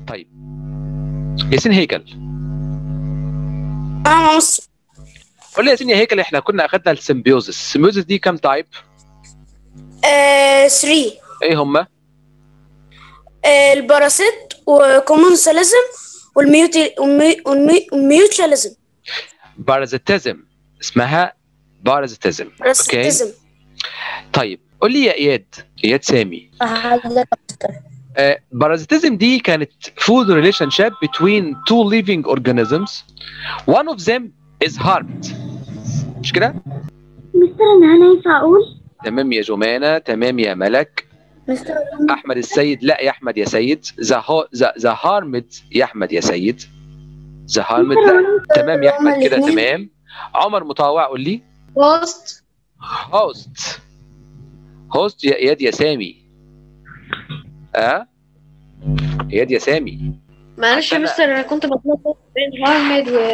طيب ياسين هيكل اه مصر قول لي يا ياسين يا هيكل احنا كنا اخدنا السيمبيوزس السيمبيوزس دي كام تايب 3 ايه هما الباراسيت وكومونساليزم والميوتي والمي- والمي- والميوتشاليزم بارازيتيزم اسمها بارازيتيزم باراسيتيزم طيب قول لي يا اياد اياد سامي آه بارازيتيزم دي كانت food relationship between two living organisms one of them is harmed مش كده مستر انا انا ينفع اقول تمام يا جمانة تمام يا ملك مستر احمد السيد لا يا احمد يا سيد ذا ذا هارمد يا احمد يا سيد ذا هارمد لا تمام يا احمد كده الاتنين. تمام عمر مطوع قول لي بوست هوست هوست يا اياد يا سامي اه اياد يا سامي معلش يا أنا- مستر انا كنت بتلخبط بين هارمد و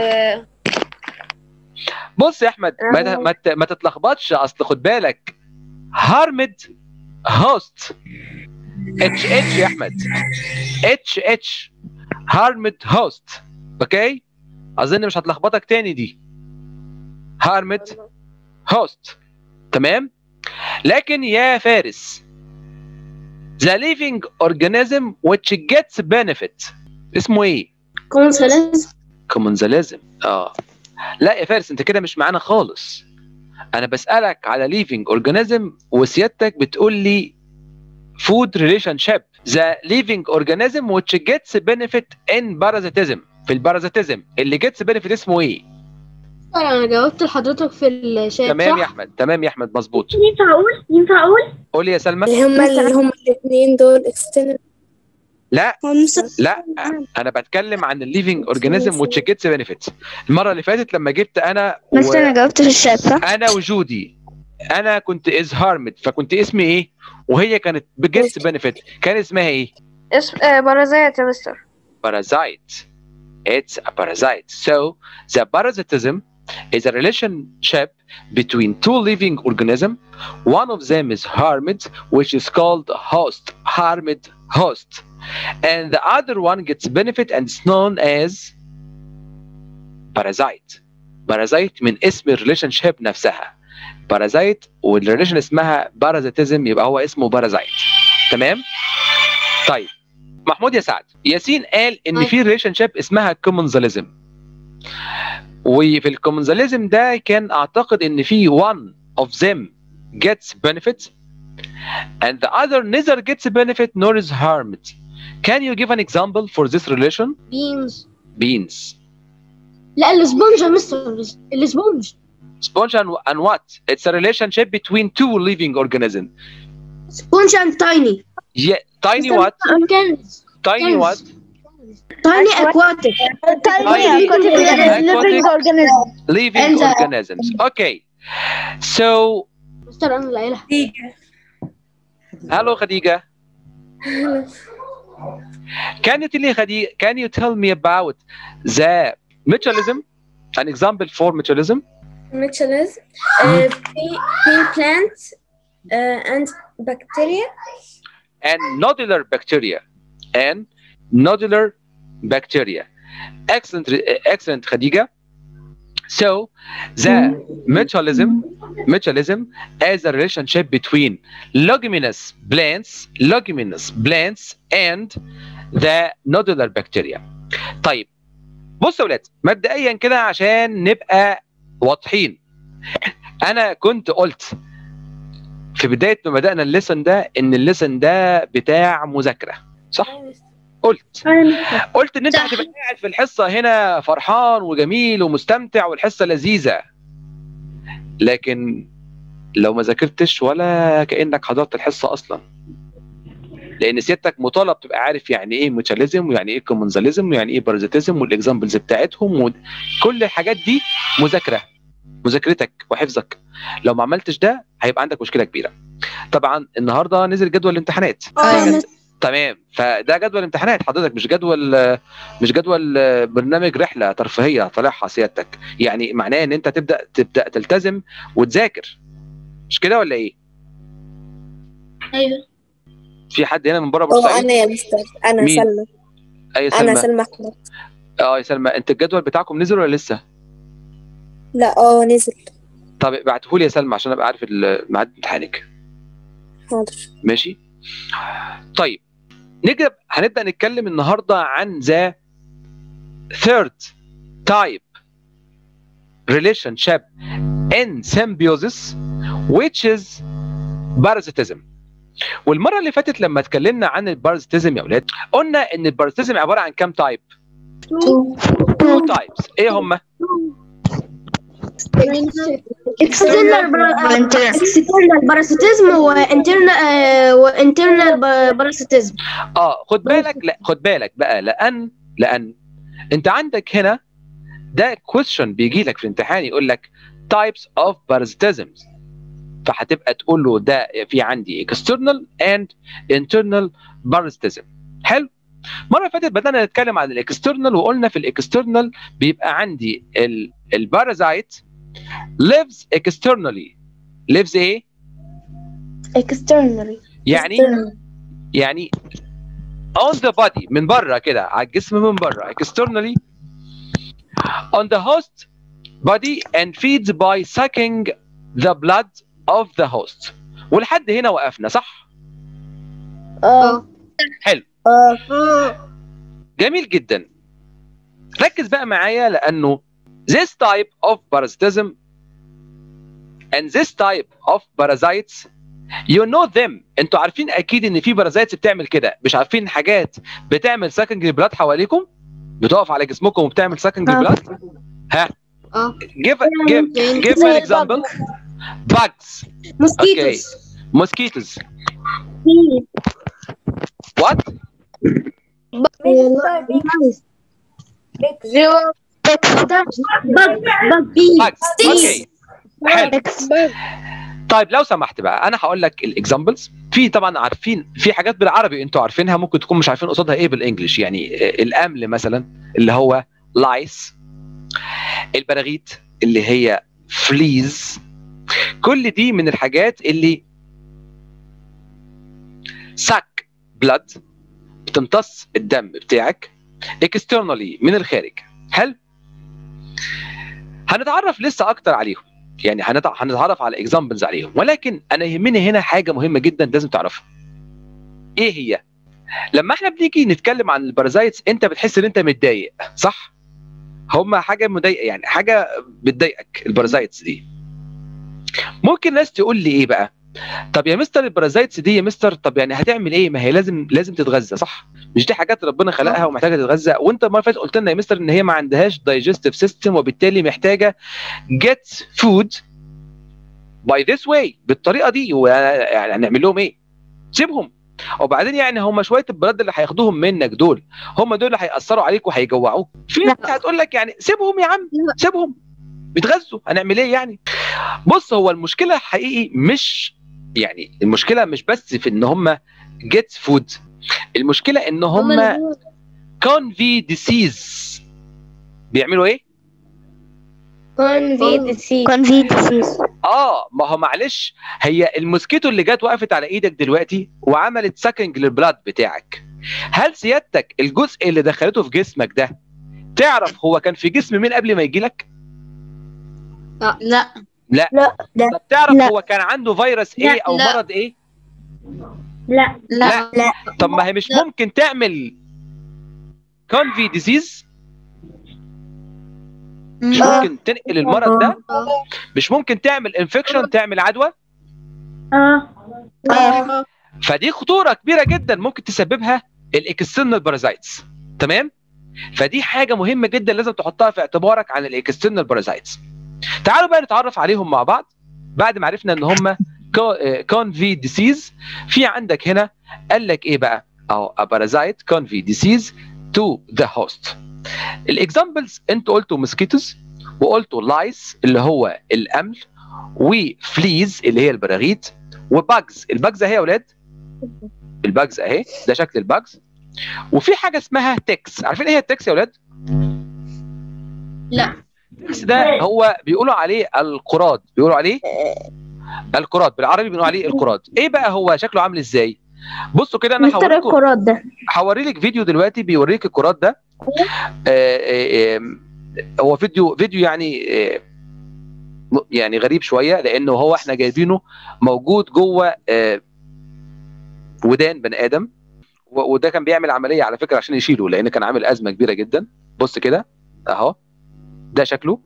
بص يا احمد ما ت- ما ت- ما تتلخبطش اصل خد بالك هارمد هوست اتش اتش يا احمد اتش اتش هارمد هوست اوكي اظن مش هتلخبطك تاني دي هارمد هوست تمام لكن يا فارس the living organism which gets benefit اسمه ايه كونسلنس كومنزاليزم اه لا يا فارس انت كده مش معانا خالص انا بسالك على ليفينج اورجانيزم وسيادتك بتقول لي food relationship the living organism which gets benefit in parasitism في البارازيتيزم اللي gets benefit اسمه ايه انا جاوبت لحضرتك في الشات تمام يا صح؟ احمد تمام يا احمد مظبوط ينفع اقول ينفع اقول قول لي يا سلمى اللي هم اللي هم الاثنين دول اكسترنال لا لا انا بتكلم عن الليفينج اورجانيزم which gets benefit المره اللي فاتت لما جبت انا و... مستر انا جاوبت في الشات صح؟ انا وجودي انا كنت از هارمد فكنت اسمي ايه وهي كانت بجيتس بنفيت كان اسمها ايه اسم آه بارازيت يا مستر parasite it's a parasite so the parasitism is a relationship between two living organisms one of them is harmed which is called host harmed host and the other one gets benefit and it's known as parasite parasite من اسم الريليشن شيب نفسها بارازايت والريليشن اسمها بارازيتيزم يبقى هو اسمه بارازايت تمام طيب محمود يا سعد ياسين قال ان أي. في ريليشن شيب اسمها كومنزاليزم وفي الكومنزاليزم ده كان اعتقد ان في one of them gets benefit and the other neither gets benefit nor is harmed can you give an example for this relation بينز beans لا الاسبونج يا مستر الاسبونج sponge and, and what it's a relationship between two living organisms سبونج اند تايني yeah tiny what كنز tiny Yes. what تايني اكواتيك Tiny living organism living And, uh, organisms okay so مستر انا اللي قايلها hello Khadija can you tell me Khadija can you tell me about the mutualism an example for mutualism mutualism uh, pea, pea plants uh, and bacteria and nodular bacteria and nodular bacteria excellent excellent Khadija so the mutualism mutualism is a relationship between leguminous plants leguminous plants and the nodular bacteria طيب بص يا ولاد مبدئيا كده عشان نبقى واضحين انا كنت قلت في بدايه ما بدانا الليسن ده ان الليسن ده بتاع مذاكره صح قلت قلت ان انت صح. هتبقى قاعد في الحصه هنا فرحان وجميل ومستمتع والحصه لذيذه لكن لو ما ذاكرتش ولا كانك حضرت الحصه اصلا لان سيادتك مطالب تبقى عارف يعني ايه ميتاليزم ويعني ايه كومنزاليزم ويعني ايه بارازيتيزم والاكزامبلز بتاعتهم وكل الحاجات دي مذاكره مذاكرتك وحفظك لو ما عملتش ده هيبقى عندك مشكله كبيره طبعا النهارده نزل جدول الامتحانات آه. تمام فده جدول امتحانات حضرتك مش جدول مش جدول برنامج رحله ترفيهيه طالعها سيادتك يعني معناه ان انت تبدا تبدا تلتزم وتذاكر مش كده ولا ايه ايوه في حد هنا من بره هو بورسعيد انا يا مستر انا مين؟ سلمى اي انا سلمى سلمى احمد اه يا سلمى انت الجدول بتاعكم نزل ولا لسه لا اه نزل طب ابعته لي يا سلمى عشان ابقى عارف ال- ميعاد امتحانك حاضر ماشي طيب نجد هنبدا نتكلم النهارده عن ذا third type relationship in symbiosis which is parasitism والمره اللي فاتت لما اتكلمنا عن البارازيتيزم يا اولاد قلنا ان البارازيتيزم عباره عن كام تايب؟ تو تايبس ايه هم؟ اكسترنال اكسترنال باراسيتيزم وانترنال وانترنال باراسيتيزم اه خد بالك لا خد بالك بقى لان لان انت عندك هنا ده كويشن بيجي لك في الامتحان يقول لك types of parasitisms فهتبقى تقول له ده في عندي external and internal parasitism حلو المره اللي فاتت بدانا نتكلم عن الاكسترنال وقلنا في الاكسترنال بيبقى عندي البارازايت lives externally lives ايه externally يعني يعني on the body من بره كده على الجسم من بره externally on the host body and feeds by sucking the blood of the host ولحد هنا وقفنا صح اه حلو اه جميل جدا ركز بقى معايا لانه this type of parasitism and this type of parasites you know them انتوا عارفين اكيد ان في بارازايتس بتعمل كده مش عارفين حاجات بتعمل سكنج بلاد حواليكم بتقف على جسمكم وبتعمل سكنج آه. بلاد ها اه give give give me an example bugs موسكيتوس mosquitoes what bugs اوكي حلو طيب لو سمحت بقى انا هقول لك الاكزامبلز في طبعا عارفين في حاجات بالعربي انتوا عارفينها ممكن تكون مش عارفين قصادها ايه بالانجلش يعني آه، الامل مثلا اللي هو لايس البراغيث اللي هي فليز كل دي من الحاجات اللي سك بلاد بتمتص الدم بتاعك اكسترنالي من الخارج حلو هنتعرف لسه اكتر عليهم يعني هنتع- هنتعرف على اكزامبلز عليهم ولكن انا يهمني هنا حاجه مهمه جدا لازم تعرفها ايه هي لما احنا بنيجي نتكلم عن البارازايتس انت بتحس ان انت متضايق صح هما حاجه مضايقه يعني حاجه بتضايقك البارازايتس دي ممكن ناس تقول لي ايه بقى طب يا مستر البارازايتس دي يا مستر طب يعني هتعمل ايه ما هي لازم لازم تتغذى صح مش دي حاجات ربنا خلقها ومحتاجه تتغذى وانت المره اللي فاتت قلت لنا يا مستر ان هي ما عندهاش دايجستيف سيستم وبالتالي محتاجه get food by this way بالطريقه دي يعني هنعمل لهم ايه؟ سيبهم وبعدين يعني هم شويه البلاد اللي هياخدوهم منك دول هم دول اللي هياثروا عليك وهيجوعوك في ناس هتقول لك يعني سيبهم يا عم لا. سيبهم بيتغذوا هنعمل ايه يعني؟ بص هو المشكله حقيقي مش يعني المشكله مش بس في ان هم get food المشكله ان هم كونفي ديسيز بيعملوا ايه؟ convenience اه ما هو معلش هي الموسكيتو اللي جت وقفت على ايدك دلوقتي وعملت ساكنج للبلاد بتاعك هل سيادتك الجزء اللي دخلته في جسمك ده تعرف هو كان في جسم مين قبل ما يجي لك لا لا لا لا طب تعرف لا. هو كان عنده فيروس ايه او لا. مرض ايه لا لا. لا. طب ما هي مش لا. ممكن تعمل كونفي ديزيز مش آه. ممكن تنقل المرض ده مش ممكن تعمل انفكشن تعمل عدوى اه فدي خطوره كبيره جدا ممكن تسببها الاكسترنال بارازايتس تمام فدي حاجه مهمه جدا لازم تحطها في اعتبارك عن الاكسترنال بارازايتس تعالوا بقى نتعرف عليهم مع بعض بعد ما عرفنا ان هم كونفي ديسيز في عندك هنا قال لك ايه بقى اهو a parasite convey disease to the host الاكزامبلز انتوا قلتوا موسكيتوز وقلتوا لايس اللي هو الامل وفليز اللي هي البراغيث وباجز الباجز اهي يا اولاد الباجز اهي ده شكل الباجز وفي حاجه اسمها تكس عارفين ايه هي التكس يا اولاد لا التكس ده هو بيقولوا عليه القراد بيقولوا عليه القراد بالعربي بيقولوا عليه القراد ايه بقى هو شكله عامل ازاي بصوا كده انا مستر هوريكم الكرات ده هوري لك فيديو دلوقتي بيوريك الكرات ده آه، آه، آه، هو فيديو فيديو يعني آه، م- يعني غريب شويه لانه هو احنا جايبينه موجود جوه آه، ودان بني ادم و- وده كان بيعمل عمليه على فكره عشان يشيله لان كان عامل ازمه كبيره جدا بص كده اهو ده شكله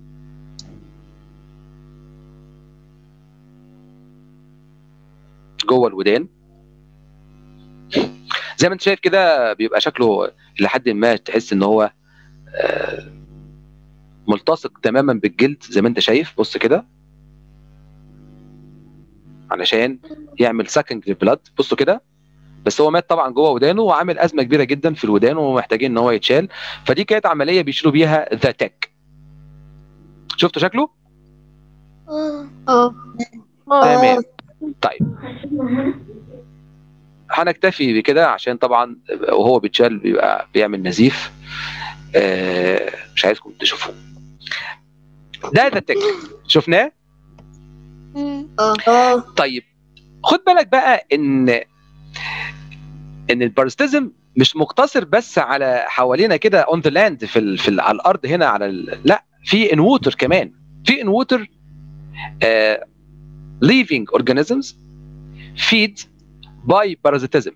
جوه الودان زي ما انت شايف كده بيبقى شكله لحد ما تحس ان هو آه، ملتصق تماما بالجلد زي ما انت شايف بص كده علشان يعمل سكنج للبلاد بصوا كده بس هو مات طبعا جوه ودانه وعامل ازمه كبيره جدا في الودان ومحتاجين ان هو يتشال فدي كانت عمليه بيشيلوا بيها ذا تك شفتوا شكله؟ اه تمام طيب هنكتفي بكده عشان طبعا وهو بيتشال بيبقى بيعمل نزيف آه، مش عايزكم تشوفوه ده ده التك شفناه اه طيب خد بالك بقى ان ان البارستيزم مش مقتصر بس على حوالينا كده اون ذا لاند في ال في ال على الارض هنا على ال لا في ان ووتر كمان في ان ووتر living organisms feed by parasitism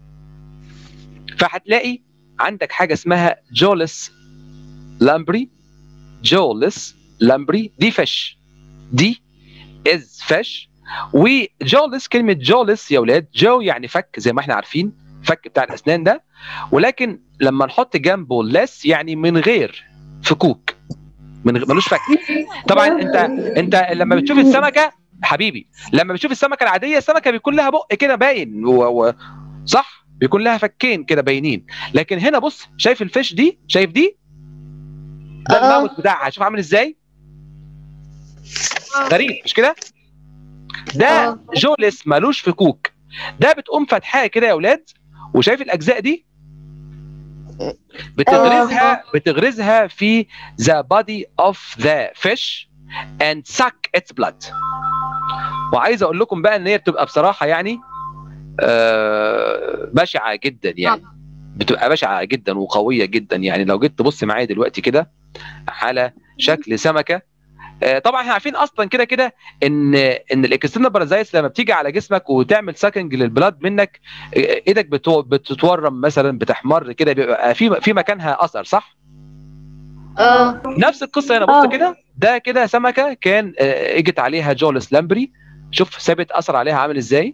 فهتلاقي عندك حاجه اسمها جولس لامبري جولس لامبري دي فش دي از فش وجولس كلمه جولس يا اولاد جو يعني فك زي ما احنا عارفين فك بتاع الاسنان ده ولكن لما نحط جنبه لس يعني من غير فكوك من غ... ملوش فك طبعا انت انت لما بتشوف السمكه حبيبي لما بتشوف السمكه العاديه السمكه بيكون لها بق كده باين و... و... صح بيكون لها فكين كده باينين لكن هنا بص شايف الفيش دي شايف دي ده آه. الماوث بتاعها شوف عامل ازاي غريب مش كده ده آه. جولس مالوش فكوك ده بتقوم فاتحاه كده يا اولاد وشايف الاجزاء دي بتغرزها بتغرزها في the body of the fish and suck its blood وعايز اقول لكم بقى ان هي بتبقى بصراحه يعني آه، بشعه جدا يعني بتبقى بشعه جدا وقويه جدا يعني لو جيت تبص معايا دلوقتي كده على شكل سمكه آه، طبعا احنا عارفين اصلا كده كده ان ان الاكسترنال بارازايتس لما بتيجي على جسمك وتعمل ساكنج للبلاد منك آه، ايدك بتو- بتتورم مثلا بتحمر كده بيبقى في في مكانها اثر صح؟ اه نفس القصه هنا آه. بص كده ده كده سمكه كان آه، اجت عليها جولس لامبري شوف سابت اثر عليها عامل ازاي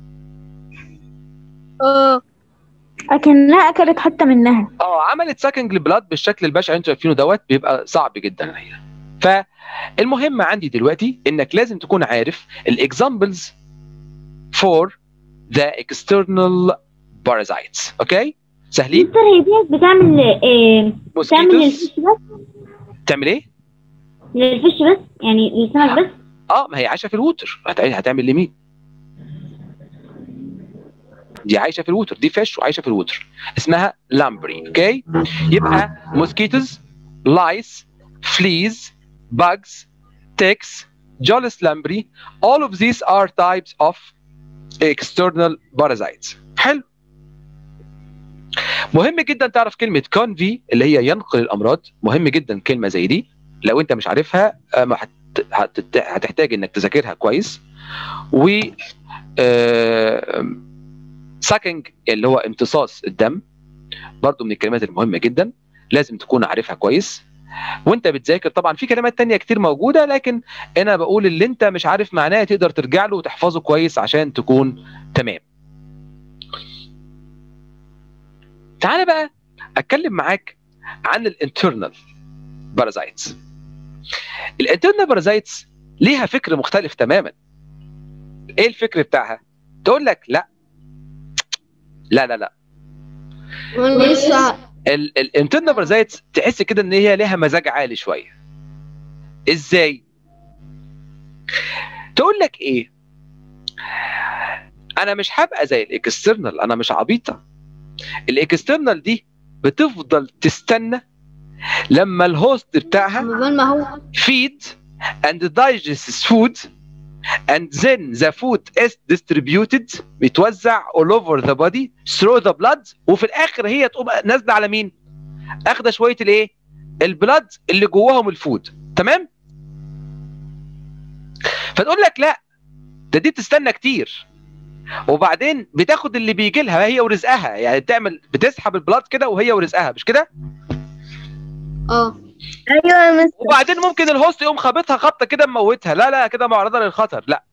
اه اكنها اكلت حتة منها اه عملت ساكنج للبلاد بالشكل البشع اللي انتوا شايفينه دوت بيبقى صعب جدا هي فالمهم عندي دلوقتي انك لازم تكون عارف الاكزامبلز فور ذا external parasites اوكي سهلين مستر هي دي بتعمل ايه بتعمل موسكيتوس للفش بس تعمل ايه؟ للفش بس يعني للسمك بس اه ما هي عايشه في الووتر هت- هتعمل لمين؟ دي عايشه في الووتر دي فيش وعايشه في الووتر اسمها لامبري اوكي يبقى موسكيتوز لايس فليز bugs ticks جولس لامبري all of these are types of external parasites حلو مهم جدا تعرف كلمه كونفي اللي هي ينقل الامراض مهم جدا كلمه زي دي لو انت مش عارفها آه، ما هت- هت- هتحتاج انك تذاكرها كويس و ساكنج اللي هو امتصاص الدم برضو من الكلمات المهمه جدا لازم تكون عارفها كويس وانت بتذاكر طبعا في كلمات تانية كتير موجوده لكن انا بقول اللي انت مش عارف معناه تقدر ترجع له وتحفظه كويس عشان تكون تمام تعالى بقى اتكلم معاك عن الانترنال بارازايتس الانترنال بارازايتس ليها فكر مختلف تماما ايه الفكر بتاعها تقول لك لا لا لا لا وانا لسه الانترنال بارازايتس تحس كده ان هي ليها مزاج عالي شويه ازاي تقول لك ايه انا مش هبقى زي الاكسترنال انا مش عبيطه الاكسترنال دي بتفضل تستنى لما الهوست بتاعها عمال ما هو feed and digests food and then the food is distributed بيتوزع all over the body through the blood وفي الاخر هي تقوم نازله على مين؟ اخده شويه الايه؟ البلاد اللي جواهم الفود تمام؟ فتقول لك لا ده دي تستنى كتير وبعدين بتاخد اللي بيجي لها هي ورزقها يعني بتعمل بتسحب البلاد كده وهي ورزقها مش كده؟ اه ايوه يا مستر وبعدين ممكن الهوست يقوم خابطها خبطه كده مموتها لا لا كده معرضه للخطر لا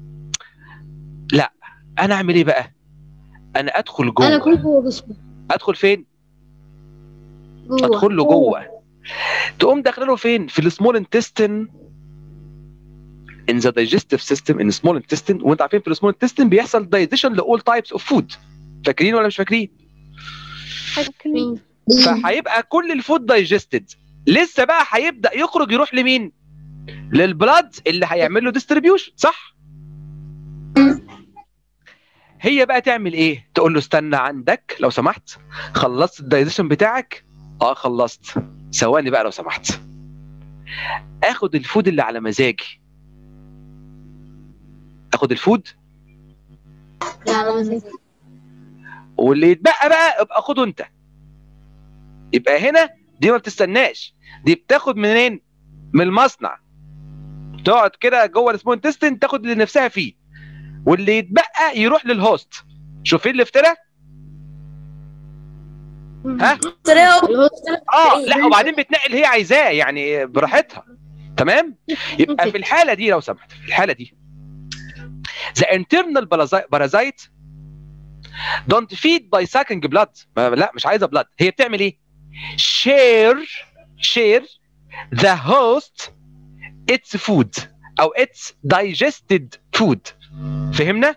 لا انا اعمل ايه بقى انا ادخل انا جوه كنت جوه جسمه ادخل فين جوه ادخل له جوه تقوم داخله له فين في السمول انتستين in the digestive system in the small intestine وانت عارفين في السمول intestine بيحصل digestion ل all types of food فاكرين ولا مش فاكرين مين؟ فهيبقى كل الفود دايجستد لسه بقى هيبدا يخرج يروح لمين للبلاد اللي هيعمل له ديستريبيوشن صح هي بقى تعمل ايه تقول له استنى عندك لو سمحت خلصت الدايجيشن بتاعك اه خلصت ثواني بقى لو سمحت اخد الفود اللي على مزاجي اخد الفود لا على مزاجي واللي يتبقى بقى ابقى خده انت يبقى هنا دي ما بتستناش دي بتاخد منين من المصنع تقعد كده جوه السمول انتستين تاخد اللي نفسها فيه واللي يتبقى يروح للهوست شوفين الافتراء ها الهوست اه لا وبعدين بتنقل هي عايزاه يعني براحتها تمام يبقى في الحاله دي لو سمحت في الحاله دي the internal parasi- parasite don't feed by sucking blood ما- لا مش عايزه blood هي بتعمل ايه share share the host its food او its digested food فهمنا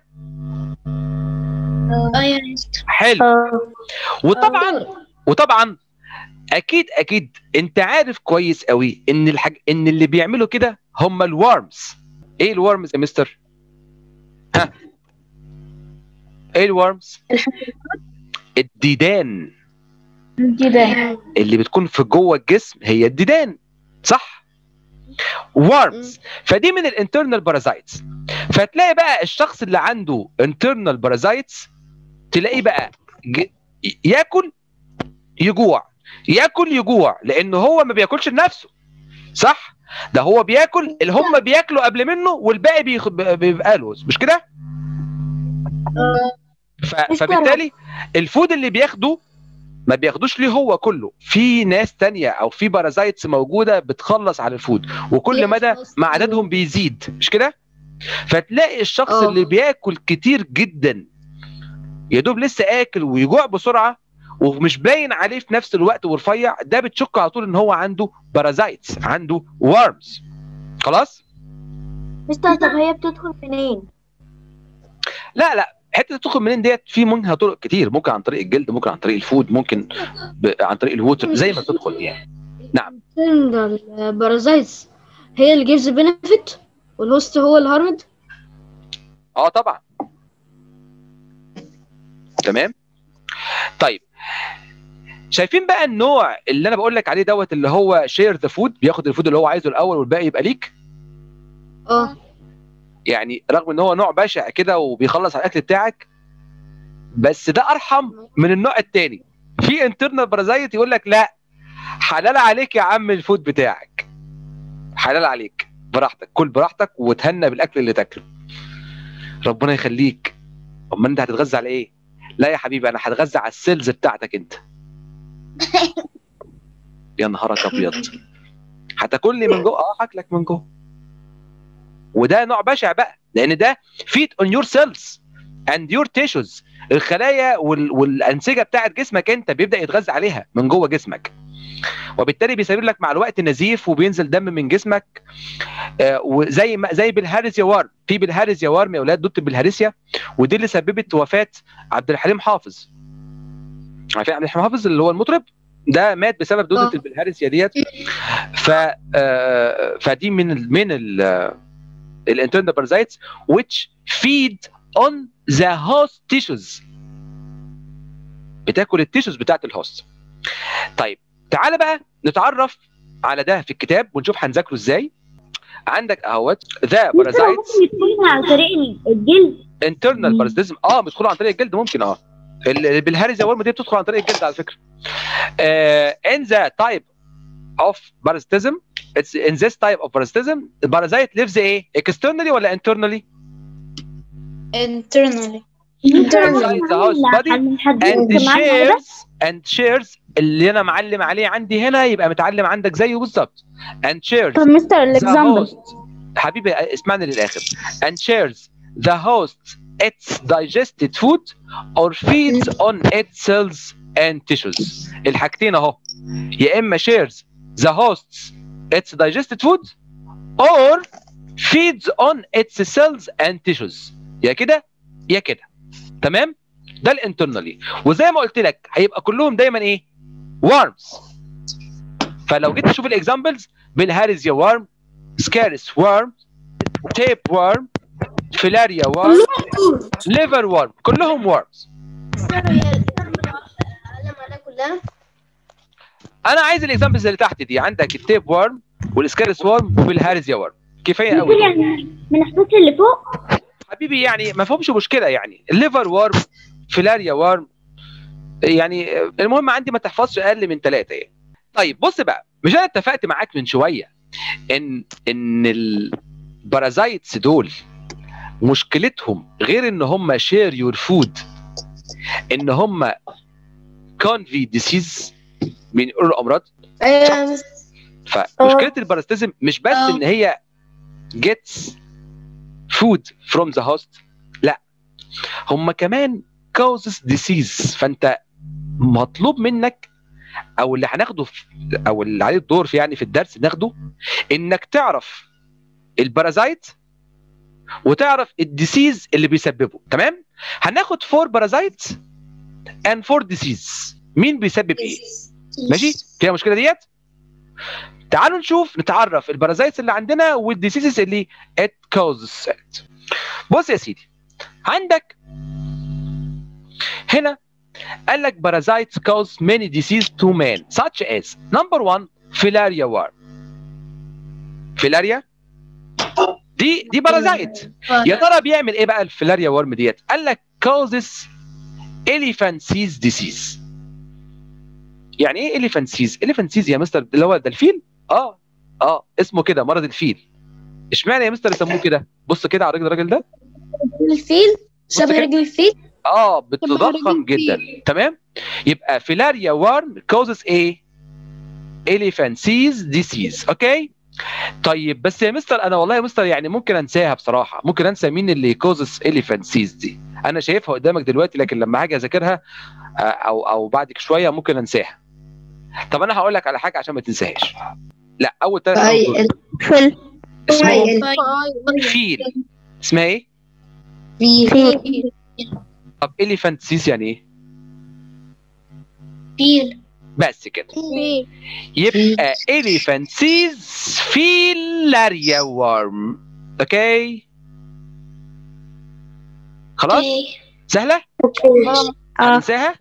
حلو وطبعا وطبعا اكيد اكيد انت عارف كويس قوي ان الحاج ان اللي بيعملوا كده هم الورمز ايه الورمز يا مستر ها ايه الورمز الديدان جدا اللي بتكون في جوه الجسم هي الديدان صح worms فدي من الانترنال بارازايتس فتلاقي بقى الشخص اللي عنده internal بارازايتس تلاقيه بقى ج- ياكل يجوع ياكل يجوع لان هو ما بياكلش لنفسه صح ده هو بياكل اللي هم بياكلوا قبل منه والباقي بيخ- بيبقى له مش كده ف... فبالتالي الفود اللي بياخده ما بياخدوش ليه هو كله في ناس تانية او في بارازايتس موجوده بتخلص على الفود وكل مدى ما عددهم بيزيد مش كده فتلاقي الشخص آه. اللي بياكل كتير جدا يا دوب لسه اكل ويجوع بسرعه ومش باين عليه في نفس الوقت ورفيع ده بتشك على طول ان هو عنده بارازايتس عنده وارمز خلاص مستر طب هي بتدخل منين؟ لا لا حته تدخل منين ديت في منها طرق كتير ممكن عن طريق الجلد ممكن عن طريق الفود ممكن ب... عن طريق الووتر زي ما تدخل يعني نعم. البارازايتس هي اللي جيفز بنفيت والهوست هو الهارمد اه طبعا تمام طيب شايفين بقى النوع اللي انا بقول لك عليه دوت اللي هو شير ذا فود بياخد الفود اللي هو عايزه الاول والباقي يبقى ليك اه يعني رغم ان هو نوع بشع كده وبيخلص على الاكل بتاعك بس ده ارحم من النوع التاني في انترنال بارازايت يقول لك لا حلال عليك يا عم الفود بتاعك حلال عليك براحتك كل براحتك وتهنى بالاكل اللي تاكله ربنا يخليك امال انت هتتغذى على ايه لا يا حبيبي انا هتغذى على السيلز بتاعتك انت يا نهارك ابيض هتاكلني من جوه اه هاكلك من جوه وده نوع بشع بقى لان ده فيت اون يور سيلز اند يور تيشوز الخلايا وال... والانسجه بتاعت جسمك انت بيبدا يتغذى عليها من جوه جسمك وبالتالي بيسبب لك مع الوقت نزيف وبينزل دم من جسمك آه وزي ما زي بالهارسيا وارم في بالهارسيا وارم يا اولاد دوت بالهارسيا ودي اللي سببت وفاه عبد الحليم حافظ عارفين عبد الحليم حافظ اللي هو المطرب ده مات بسبب دوده آه. البلهارسيا ديت ف آه، فدي من ال من ال الانترنال بارازايتس which feed on the host tissues بتاكل التيشوز بتاعت الهوست طيب تعالى بقى نتعرف على ده في الكتاب ونشوف هنذاكره ازاي عندك اهوت ذا ممكن بارازايتس يدخلوا عن طريق الجلد internal parasitism اه بيدخلوا عن طريق الجلد ممكن اه ال- بالهارزيا ورم دي بتدخل عن طريق الجلد على فكره آه in the type of parasitism it's in this type of parasitism the parasite lives ايه externally ولا internally internally inside the host body and and shares and shares اللي انا معلم عليه عندي هنا يبقى متعلم عندك زيه بالظبط and shares طب مستر the الاكزامبل host حبيبي اسمعني للاخر and shares the host its digested food or feeds on its cells and tissues الحاجتين اهو يا اما shares the hosts its digested food or feeds on its cells and tissues يا كده يا كده تمام ده الانترنالي وزي ما قلت لك هيبقى كلهم دايما ايه worms فلو جيت تشوف الاكزامبلز بالهاريزيا worm سكارس worm تيب worm فيلاريا worm liver worm كلهم worms كلها انا عايز الاكزامبلز اللي تحت دي عندك التيب worm والسكارس worm والهاريزيا worm كفايه قوي يعني من الحاجات اللي فوق حبيبي يعني ما فيهمش مشكله يعني الليفر وارم فيلاريا وارم يعني المهم عندي ما تحفظش اقل من ثلاثه يعني طيب بص بقى مش انا اتفقت معاك من شويه ان ان البارازايتس دول مشكلتهم غير ان هم شير يور فود ان هم كونفي ديسيز من الامراض ايوه فمشكله البارازيتيزم مش بس آه. ان هي gets food from the host لا هم كمان causes disease فانت مطلوب منك او اللي هناخده في او اللي عليه الدور في يعني في الدرس ناخده انك تعرف البارازايت وتعرف الديسيز اللي بيسببه تمام هناخد فور بارازايت and فور ديسيز مين بيسبب ايه ماشي كده المشكله ديت تعالوا نشوف نتعرف البارازايتس اللي عندنا والديسيزز اللي it causes it بص يا سيدي عندك هنا قال لك parasites cause many diseases to man such as number one filaria worm filaria دي دي بارازايت يا ترى بيعمل ايه بقى الفيلاريا ورم ديت قال لك causes elephant seize disease يعني ايه elephant seize elephant seize يا مستر اللي هو ده الفيل اه اه اسمه كده مرض الفيل اشمعنى يا مستر يسموه كده بص كده على رجل الراجل ده الفيل بص شبه كده. رجل الفيل اه طب بتضخم رجل جدا تمام يبقى فيلاريا ورم causes ايه elephant seize disease اوكي طيب بس يا مستر انا والله يا مستر يعني ممكن انساها بصراحه ممكن انسى مين اللي كوزس elephant seize دي انا شايفها قدامك دلوقتي لكن لما هاجي اذاكرها آه، او او بعد شويه ممكن انساها طب انا هقول لك على حاجه عشان ما تنساهاش لا اول ثلاث طيب. فل اسمهم فيل اسمها ايه فيل طب elephant seize يعني ايه فيل بس كده فيل يبقى elephant seize filaria worm اوكي خلاص سهله اه هننساها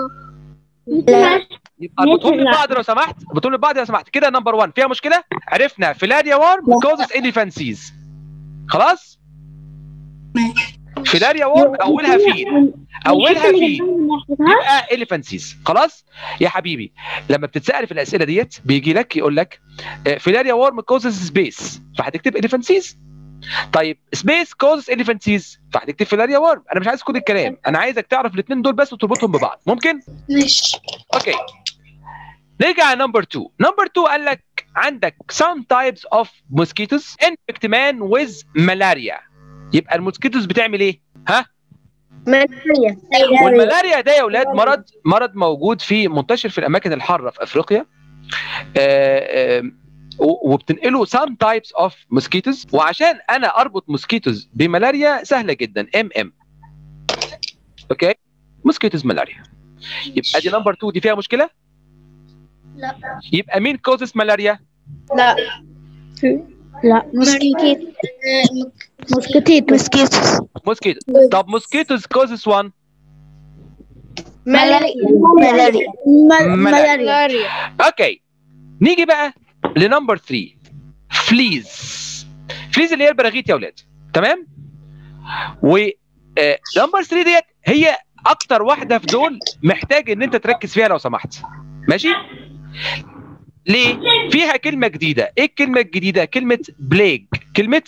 يبقى اربطهم لي ببعض لو سمحت اربطهم لي ببعض لو سمحت كده نمبر 1 فيها مشكله عرفنا فيلاريا وورم كوزز elephant seize خلاص فيلاريا وورم اولها فيل اولها فيل يبقى elephant seize خلاص يا حبيبي لما بتتسال في الاسئله ديت بيجي لك يقول لك فيلاريا وورم كوزز سبيس فهتكتب elephant seize طيب سبيس كوزز elephant seize فهتكتب فيلاريا وورم انا مش عايز كل الكلام انا عايزك تعرف الاثنين دول بس وتربطهم ببعض ممكن ماشي اوكي نرجع نمبر 2 نمبر 2 قال لك عندك some types of mosquitoes infect man with malaria يبقى الموسكيتوز بتعمل ايه ها ملاريا والملاريا ده يا اولاد مرض مرض موجود في منتشر في الاماكن الحاره في افريقيا آه، آه، و- وبتنقله some types of mosquitoes وعشان انا اربط موسكيتوز بملاريا سهله جدا ام ام اوكي موسكيتوز ملاريا يبقى دي نمبر 2 دي فيها مشكله لا. يبقى مين كوزس ملاريا لا لا موسكيتو موسكيتيت موسكيتوس موسكيتو طب موسكيتوز كوزس 1 ملاريا ملاريا ملاريا. ملاريا اوكي نيجي بقى لنمبر 3 فليز فليز اللي هي البراغيث يا اولاد تمام و نمبر 3 ديت هي اكتر واحده في دول محتاج ان انت تركز فيها لو سمحت ماشي ليه فيها كلمه جديده ايه الكلمه الجديده كلمه بليج كلمه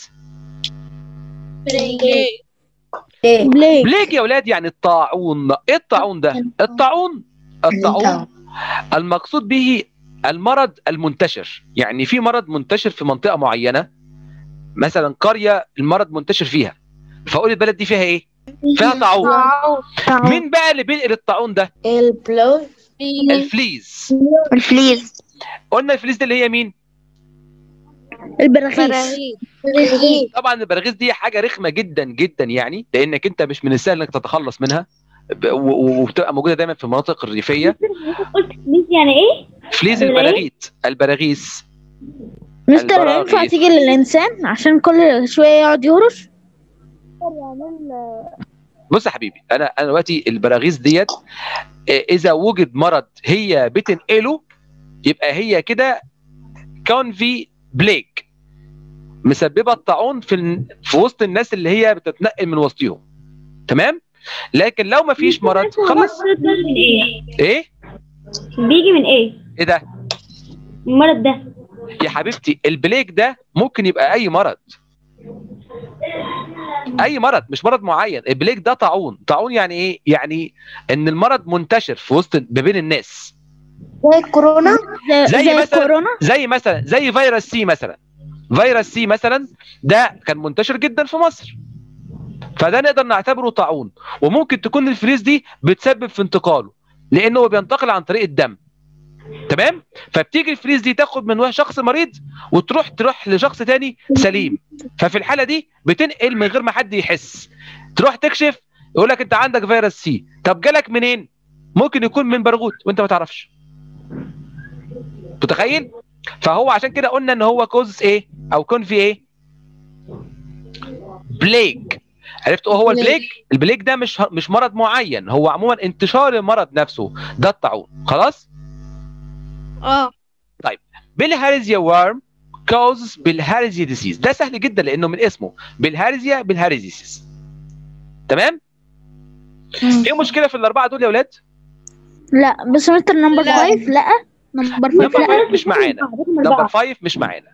بليك بليج يا اولاد يعني الطاعون ايه الطاعون ده الطاعون الطاعون المقصود به المرض المنتشر يعني في مرض منتشر في منطقه معينه مثلا قريه المرض منتشر فيها فاقول البلد دي فيها ايه فيها طاعون مين بقى اللي بينقل الطاعون ده البلو الفليز الفليز قلنا الفليز دي اللي هي مين البراغيث طبعا البراغيث دي حاجه رخمه جدا جدا يعني لانك انت مش من السهل انك تتخلص منها ب- و- و- وبتبقى موجوده دايما في المناطق الريفيه قلت ميس يعني ايه؟ فليز البراغيث البراغيث مستر البراغيث. ينفع تيجي للإنسان عشان كل شوية يقعد يهرش بص يا حبيبي انا انا دلوقتي البراغيث ديت آه، اذا وجد مرض هي بتنقله يبقى هي كده كونفي بليك مسببه الطاعون في ال- في وسط الناس اللي هي بتتنقل من وسطهم تمام لكن لو ما فيش مرض خلاص المرض ده من ايه؟ ايه بيجي من ايه؟ ايه ده المرض ده يا حبيبتي البليك ده ممكن يبقى اي مرض اي مرض مش مرض معين البليك ده طاعون طاعون يعني ايه يعني ان المرض منتشر في وسط ما بين الناس زي الكورونا زي, زي زي مثلا- الكورونا زي مثلا زي فيروس سي مثلا فيروس سي مثلا ده كان منتشر جدا في مصر فده نقدر نعتبره طاعون وممكن تكون الفليس دي بتسبب في انتقاله لانه هو بينتقل عن طريق الدم تمام فبتيجي الفليس دي تاخد من واحد شخص مريض وتروح تروح لشخص تاني سليم ففي الحاله دي بتنقل من غير ما حد يحس تروح تكشف يقول لك انت عندك فيروس سي طب جالك منين ممكن يكون من برغوث وانت ما تعرفش تتخيل فهو عشان كده قلنا ان هو كوز ايه او كون في ايه بليك عرفت ايه هو البليك البليك ده مش مش مرض معين هو عموما انتشار المرض نفسه ده الطاعون خلاص اه بالهاريزيا وارم كوزز بالهاريزيا ديسيز ده سهل جدا لانه من اسمه بالهاريزيا بالهاريزيسيس تمام ايه المشكله في الاربعه دول يا اولاد لا بس مستر نمبر لا. فايف لا نمبر فايف نمبر لا فايف مش معانا نمبر فايف مش معانا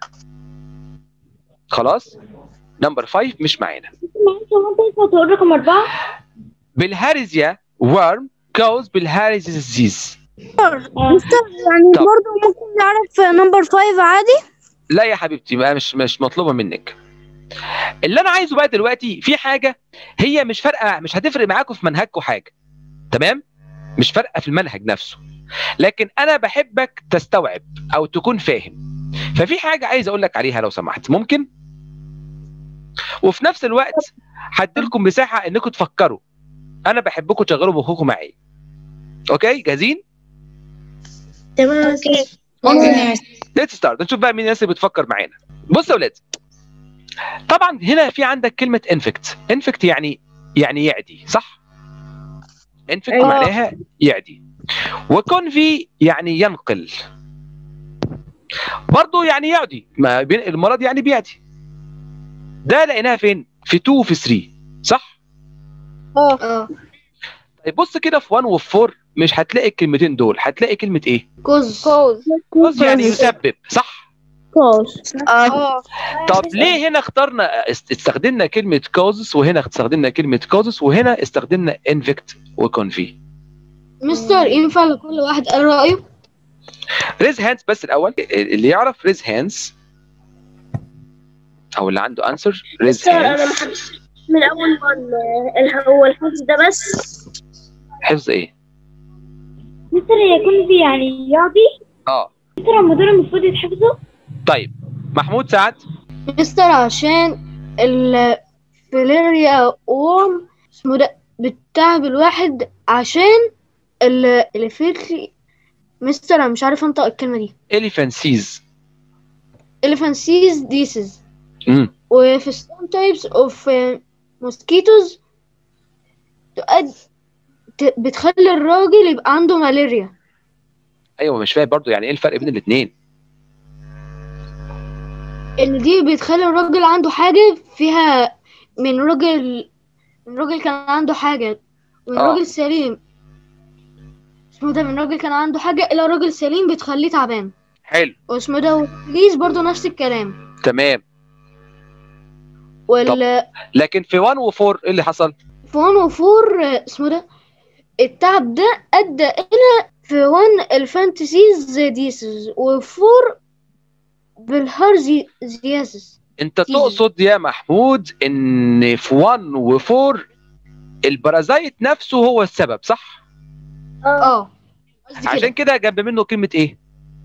خلاص نمبر فايف مش معانا تقول رقم أربعة بالهاريزيا وارم كوز بالهاريزيا ديسيز مستر يعني طب. برضه ممكن نعرف نمبر فايف عادي لا يا حبيبتي بقى مش مش مطلوبه منك اللي انا عايزه بقى دلوقتي في حاجه هي مش فارقه مش هتفرق معاكم في منهجكم حاجه تمام مش فارقه في المنهج نفسه لكن انا بحبك تستوعب او تكون فاهم ففي حاجه عايز اقول لك عليها لو سمحت ممكن وفي نفس الوقت هديلكم مساحه انكم تفكروا انا بحبكم تشغلوا مخكم معايا اوكي جاهزين تمام ليتس ستارت نشوف بقى مين الناس اللي بتفكر معانا بص يا ولاد طبعا هنا في عندك كلمه انفكت انفكت يعني يعني يعدي صح انفكت أيوة. معناها يعدي وكونفي يعني ينقل برضه يعني يعدي ما بين المرض يعني بيعدي ده لقيناها فين في 2 وفي 3 صح اه طيب بص كده في 1 وفي 4 مش هتلاقي الكلمتين دول هتلاقي كلمه ايه كوز كوز يعني يسبب صح كوز اه طب ليه هنا اخترنا است- استخدمنا كلمة كوزس وهنا استخدمنا كلمة كوزس وهنا استخدمنا انفكت وكونفي مستر ينفع لكل واحد قال رأيه ريز هاندز بس الأول اللي يعرف ريز هاندز أو اللي عنده أنسر ريز مستر أنا هاندز محدش من أول ما ال- هو الحفظ ده بس حفظ إيه؟ مستر يكون في يعني يعطي اه مستر هم دول المفروض يتحفظوا طيب محمود سعد مستر عشان الفيليريا وورم اسمه ده بتتعب الواحد عشان ال- الفيلري مستر انا مش عارف انطق الكلمة دي elephant الفانسيز ديسز امم وفي some types of uh, mosquitoes تؤد ت- بتخلي الراجل يبقى عنده ملاريا ايوه مش فاهم برضو يعني ايه الفرق بين الاثنين ان دي بتخلي الراجل عنده حاجة فيها من راجل من راجل كان عنده حاجة من آه. راجل سليم اسمه ده من راجل كان عنده حاجة إلى راجل سليم بتخليه تعبان حلو واسمه ده وبليز برضو نفس الكلام تمام وال لكن في 1 و4 ايه اللي حصل في 1 و 4 اسمه ده التعب ده أدى إلى في 1 الفانتسيز ديسز و 4 بالهارزياسس انت تيجي. تقصد يا محمود ان في 1 و4 البرازيت نفسه هو السبب صح اه قصدي عشان كده كده جنب منه كلمه ايه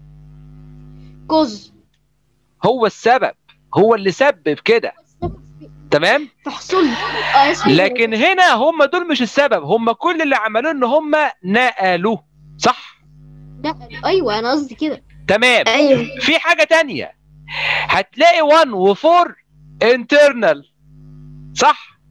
كوز هو السبب هو اللي سبب كده تمام في حصول اه اسف لكن هنا هم دول مش السبب هم كل اللي عملوه ان هم نقلوا صح لا ايوه انا قصدي كده تمام ايوه في حاجه تانية هتلاقي 1 و4 internal صح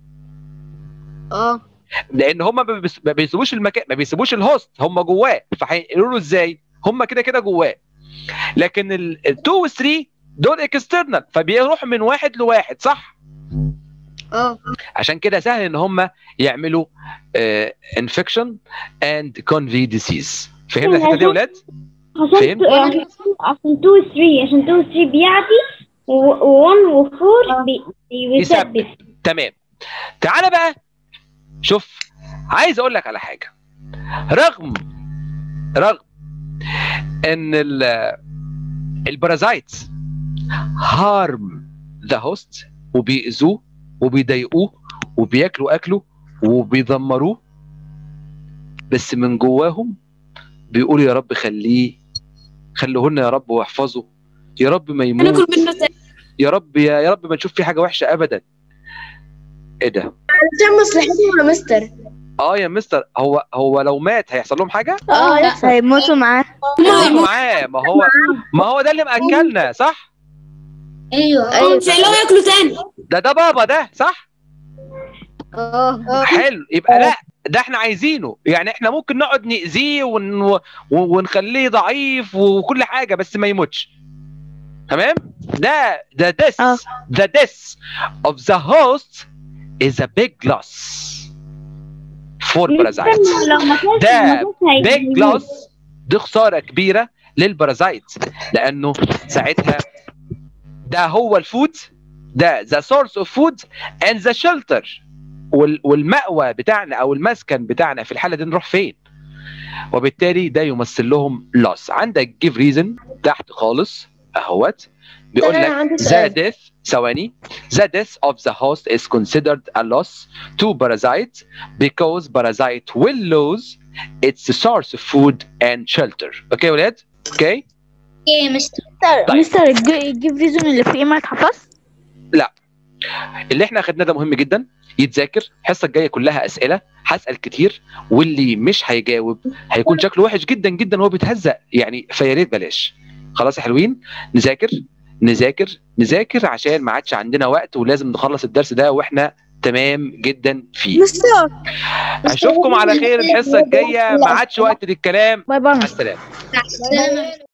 اه لان هم ما بيس- ما بيسيبوش المكان ما بيسيبوش الهوست هم جواه فهيقولوا له ازاي هم كده كده جواه لكن ال2 و3 دول اكسترنال فبيروحوا من واحد لواحد صح اه عشان كده سهل ان هم يعملوا انفكشن اند كونفي ديسيز فهمنا الحته دي يا ولاد عشان فهمت؟ عشان عشان 2 و 3 عشان 2 و 3 بيعدي و1 و 4 بيثبت تمام تعالى بقى شوف عايز اقول لك على حاجه رغم رغم ان ال البارازايتس هارم ذا هوست وبيأذوه وبيضايقوه وبياكلوا اكله وبيدمروه بس من جواهم بيقولوا يا رب خليه خليهن يا رب واحفظه يا رب ما يموت هناكل منه تاني يا رب يا يا رب ما نشوف فيه حاجه وحشه ابدا ايه ده عشان مصلحتهم يا مستر اه يا مستر هو هو لو مات هيحصل لهم حاجه اه لا. هيموتوا معاه هيموتوا معاه ما هو ما هو ده اللي مأكلنا صح ايوه هم مش هيلاقوا ياكلوا تاني ده ده بابا ده صح اه حلو يبقى لا ده احنا عايزينه يعني احنا ممكن نقعد نأذيه ون... و- ونخليه ضعيف وكل حاجه بس ما يموتش تمام ده ده this آه. the death of the host is a big loss for parasites لو ما كانش ده ما كانش هي- big loss دي خساره كبيره للبارازايت لانه ساعتها ده هو الفود ده the source of food and the shelter وال- والمأوى بتاعنا او المسكن بتاعنا في الحاله دي نروح فين وبالتالي ده يمثل لهم loss عندك give reason تحت خالص اهوت بيقول أنا لك عندي the سؤال. death ثواني the death of the host is considered a loss to parasite because parasite will lose its source of food and shelter اوكي يا ولاد اوكي ايه مستر طيب. مستر الج- الجيف ريزون اللي فيه ما اتحفظ اللي احنا اخدناه ده مهم جدا يتذاكر الحصه الجايه كلها اسئله هسال كتير واللي مش هيجاوب هيكون شكله وحش جدا جدا وهو بيتهزق يعني فيا ريت بلاش خلاص يا حلوين نذاكر نذاكر نذاكر عشان ما عادش عندنا وقت ولازم نخلص الدرس ده واحنا تمام جدا فيه مستر اشوفكم على خير الحصه الجايه ما عادش وقت للكلام باي باي مع السلامه السلام